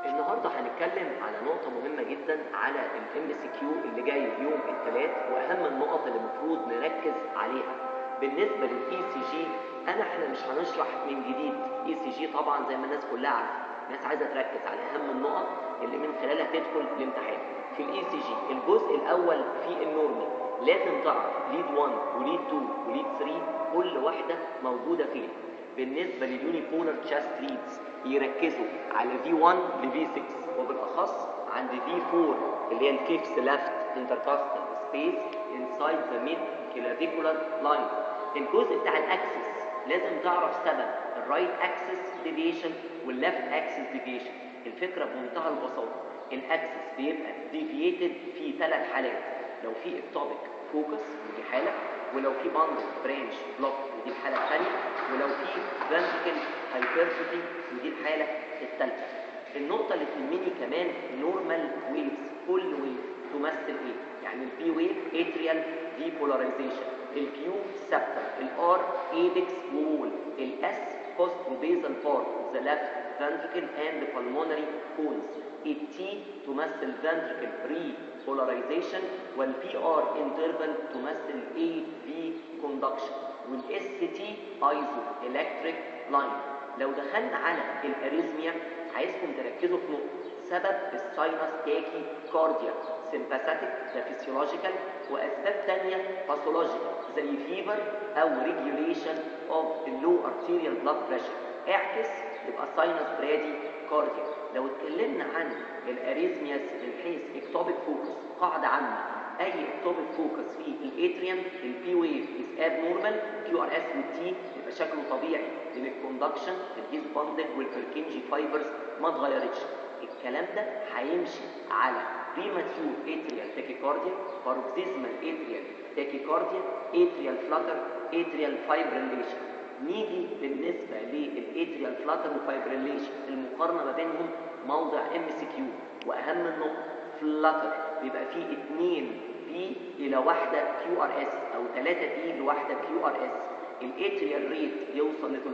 النهارده هنتكلم على نقطة مهمة جدا على الام سي كيو اللي جاي يوم الثلاث واهم النقط اللي المفروض نركز عليها. بالنسبة للاي سي جي انا احنا مش هنشرح من جديد اي سي جي طبعا زي ما الناس كلها عارفة. الناس عايزة تركز على اهم النقط اللي من خلالها تدخل الامتحان. في الاي سي جي الجزء الاول في النورمال لازم تعرف ليد 1 وليد 2 وليد 3 كل واحدة موجودة فين. بالنسبة لليونيبولار تشاست ليدز يركزوا على V1 ل V6 وبالأخص عند V4 اللي هي الفيفث ليفت intercostal space inside the mid clavicular line الجزء بتاع الاكسس لازم تعرف سبب الرايت اكسس ديفيشن والليفت اكسس ديفيشن الفكرة بمنتهى البساطة الاكسس بيبقى ديفييتد في ثلاث حالات لو في اكتوبيك فوكس ودي حالة ولو في باند برانش بلوك ودي الحالة الثانية ولو في فانتيكل هايبرتروفي ودي الحالة الثالثة النقطة اللي تهمني كمان نورمال ويفز كل ويف تمثل ايه؟ يعني البي ويف اتريال ديبولاريزيشن الكيو سبتر الار ايبكس وول الاس بوستروبيزال بارت ذا ليفت ventricle and pulmonary cones التي تمثل ventricle repolarization والبي ار interval تمثل اي في conduction والاس تي ايزو الكتريك لاين لو دخلنا على الاريزميا عايزكم تركزوا في نقطه سبب الساينس تاكي كارديا سيمباثيك ده فيسيولوجيكال واسباب ثانيه باثولوجيكال زي فيفر او ريجوليشن اوف اللو ارتيريال بلاد بريشر اعكس يبقى ساينس برادي كارديا لو اتكلمنا عن الاريزمياس من حيث اكتوبيك فوكس قاعده عامه اي اكتوبيك فوكس في الاتريوم البي ويف از اب نورمال كيو ار اس والتي يبقى شكله طبيعي لان الكوندكشن الهيز باندل والبركنجي فايبرز ما اتغيرتش الكلام ده هيمشي على بريماتيور اتريال تاكيكارديا باروكسيزمال اتريال تاكيكارديا اتريال فلاتر اتريال فايبريليشن نيجي بالنسبه للاتريال فلاتر وفايبريليشن المقارنه ما بينهم موضع ام سي كيو واهم النقطه فلاتر بيبقى فيه 2 بي الى واحده كيو ار اس او 3 بي لواحده كيو ار اس الاتريال ريت يوصل ل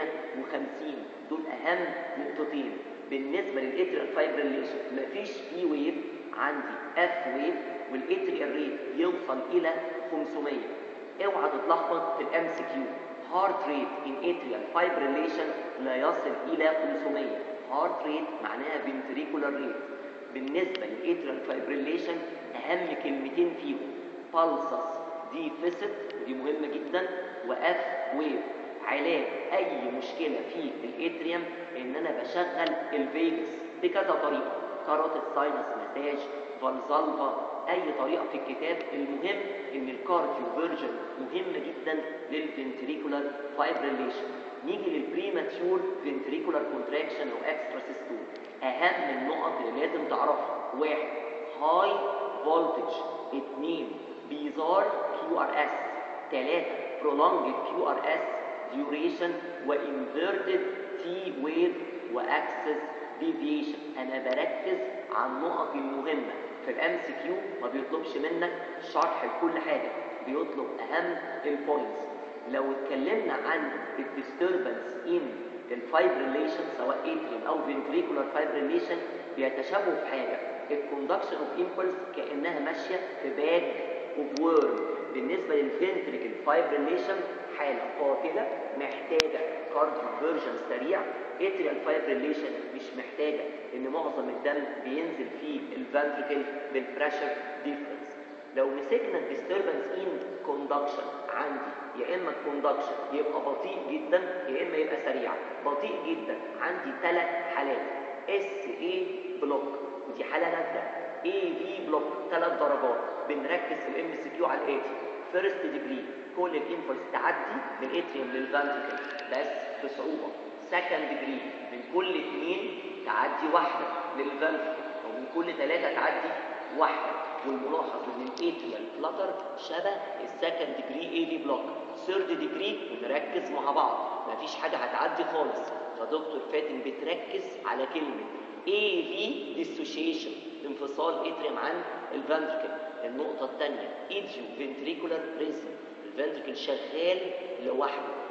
350 دول اهم نقطتين بالنسبه للاتريال فايبريليشن مفيش بي ويف عندي اف ويف والاتريال ريت يوصل الى 500 اوعى تتلخبط في الام سي كيو هارت ريت ان اتريال فايبريليشن لا يصل الى 500 هارت ريت معناها فنتريكولار ريت بالنسبه للاتريال فايبريليشن اهم كلمتين فيهم بالسس ديفيسيت ودي مهمه جدا واف ويف علاج اي مشكله في الاتريوم ان انا بشغل الفيجس بكذا طريقه كاروتيد ساينس مساج فالزالفا اي طريقه في الكتاب المهم ان الكارديو فيرجن مهمه جدا للفنتريكولار فايبريليشن نيجي للبريماتيور فنتريكولار كونتراكشن او اكسترا سيستول اهم النقط اللي لازم تعرفها واحد هاي فولتج اثنين بيزار كيو ار اس ثلاثه prolonged كيو ار اس duration وinverted T wave واكسس deviation انا بركز على النقط المهمه في الام سي كيو ما بيطلبش منك شرح لكل حاجه بيطلب اهم البوينتس لو اتكلمنا عن الديستربنس ان الفايبريليشن سواء اتريوم او فنتريكولار فايبريليشن بيتشابهوا في حاجه الكوندكشن اوف امبلس كانها ماشيه في باج اوف وورم بالنسبه للفنتريكل فايبريليشن حاله قاتله محتاجه كارديو فيرجن سريع اتريال فايبريليشن مش محتاجه ان معظم الدم بينزل فيه الفنتريكل بالبريشر ديفرنس لو مسكنا الديستربنس ان كوندكشن عندي يا اما الكوندكشن يبقى بطيء جدا يا اما يبقى سريع بطيء جدا عندي ثلاث حالات اس اي بلوك ودي حاله نادره اي في بلوك ثلاث درجات بنركز في الام اس كيو على الاتي فيرست ديجري كل الانفلس تعدي من الاتريوم للفانتيكل بس بصعوبه سكند ديجري من كل اثنين تعدي واحده للفانتيكل او من كل ثلاثه تعدي واحده والملاحظ ان الاتريال فلاتر شبه السكند ديجري اي في بلوك ثيرد ديجري ونركز مع بعض مفيش حاجه هتعدي خالص فدكتور فاتن بتركز على كلمه اي في ديسوشيشن انفصال اتريم عن الفنتركل النقطه الثانيه ايديو فنتريكولار بريزم الفنتركل شغال لوحده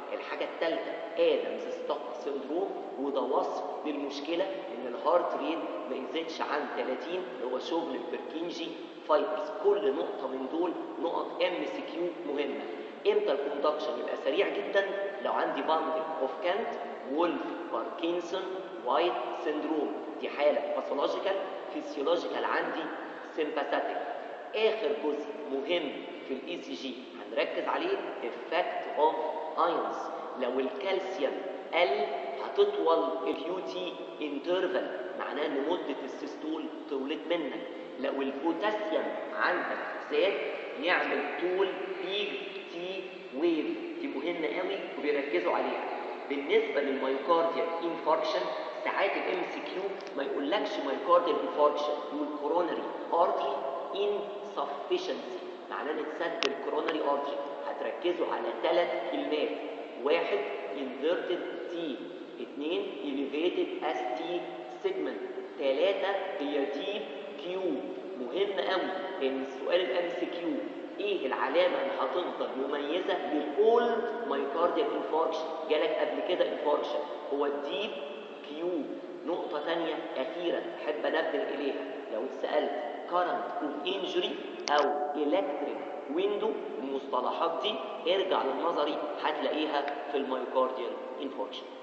الحاجه الثالثه ادمز ستوك سندروم وده وصف للمشكله ان الهارت ريت ما يزيدش عن 30 اللي هو شغل البركينجي فايبرز كل نقطه من دول نقط ام سي كيو مهمه امتى الكوندكشن يبقى سريع جدا لو عندي باندل اوف كانت وولف باركنسون وايت سندروم دي حاله باثولوجيكال فيسيولوجيكال عندي سيمباثيك اخر جزء مهم في الاي سي جي هنركز عليه effect اوف ايونز لو الكالسيوم قل هتطول اليو تي انترفال معناه ان مده السيستول طولت منك لو البوتاسيوم عندك زاد يعمل طول بيج تي ويف دي مهمه قوي وبيركزوا عليها بالنسبه للمايوكارديال انفاركشن ساعات الام سي كيو ما يقولكش مايوكارديال انفاركشن يقول كورونري ارتري insufficiency معناه ان اتسد الكورونري ارتري هتركزوا على ثلاث كلمات واحد inverted T اثنين elevated ST segment ثلاثة هي deep Q مهم قوي ان السؤال الام سي كيو ايه العلامة اللي هتفضل مميزة للاولد مايوكارديال انفاركشن جالك قبل كده انفاركشن هو الديب كيو نقطة تانية أخيرة أحب أنبه إليها لو اتسألت current of injury أو electric window المصطلحات دي ارجع للنظري هتلاقيها في المايوكارديال انفاركشن